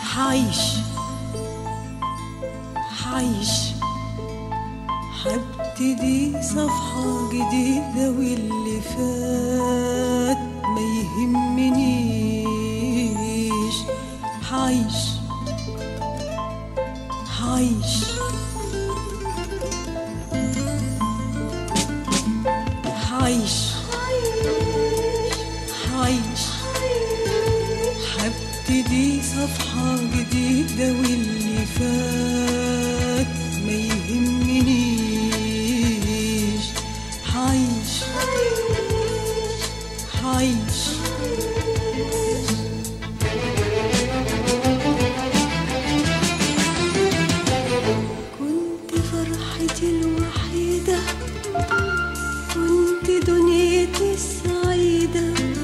حعيش حعيش حبتدي صفحة جديدة واللي فات ما يهمنيش حعيش حعيش حعيش حعيش حبتدي صفحة جديدة واللي فات ما يهمنيش حعيش حعيش كنت فرحتي الوحيدة كنت دنيتي السعيدة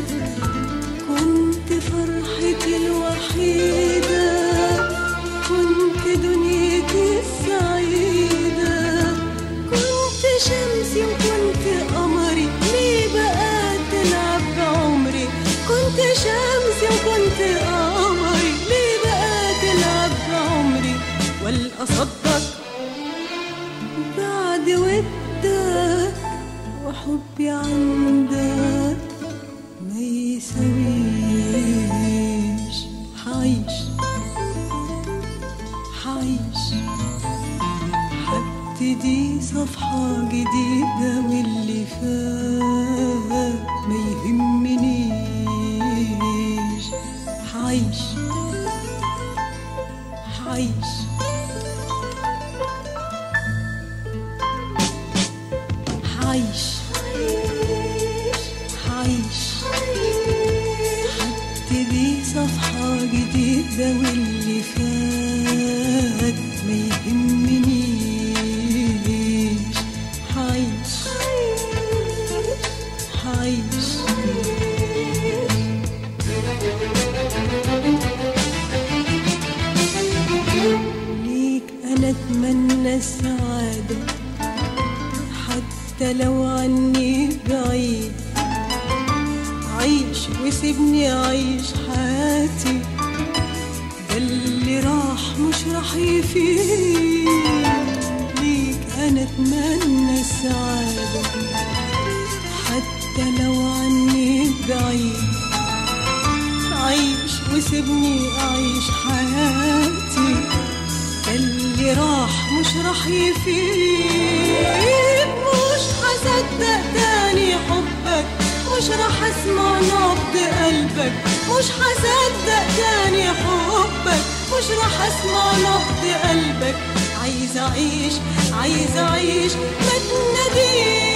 كنت فرحتي الوحيدة كنت دنيتي السعيدة كنت شمسي وكنت قمري ليه بقى تلعب بعمري كنت شمسي وكنت قمري ليه بقى تلعب بعمري ولا أصدق بعد ودك وحبي عندك ما يسويش حعيش حعيش حبتدي صفحة جديدة واللي فات ما يهمنيش حعيش حعيش حعيش حعيش حبتدي صفحة جديدة واللي فات ما يهمنيش حعيش حعيش ليك أنا أتمنى السعادة حتى لو عني بعيد عيش وسيبني أعيش حياتي ده اللي راح مش راح يفيد ليك أنا أتمنى السعادة حتى لو عني بعيد عيش وسيبني أعيش حياتي ده اللي راح مش راح يفيد مش هصدق تاني حبك مش راح اسمع نبض قلبك مش هصدق تاني حبك مش راح اسمع نبض قلبك عايز اعيش عايز اعيش ما تناديش